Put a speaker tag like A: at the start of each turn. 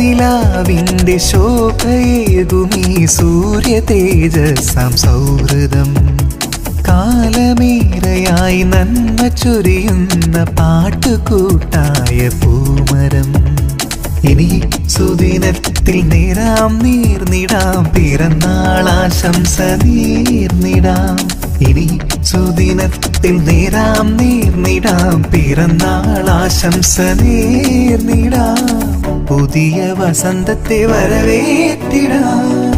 A: നിലാവിന്റെ ശോഭയേകുമീ സൂര്യ തേജസ്സാം സൗഹൃദം കാലമേറെയായി നന്മ ചൊരിയുന്ന പാട്ടുകൂട്ടായ പൂമരം ഇനി സുദിനത്തിൽ നേരാം നീർന്നിടാം പിറന്നാളാശംസ നീർന്നിടാം ഇനി സുദിനത്തിൽ നേരാം നീർന്നിടാം പിറന്നാളാശംസ നീർന്നിടാം പുതിയ വസന്തത്തെ വരവേറ്റിടാം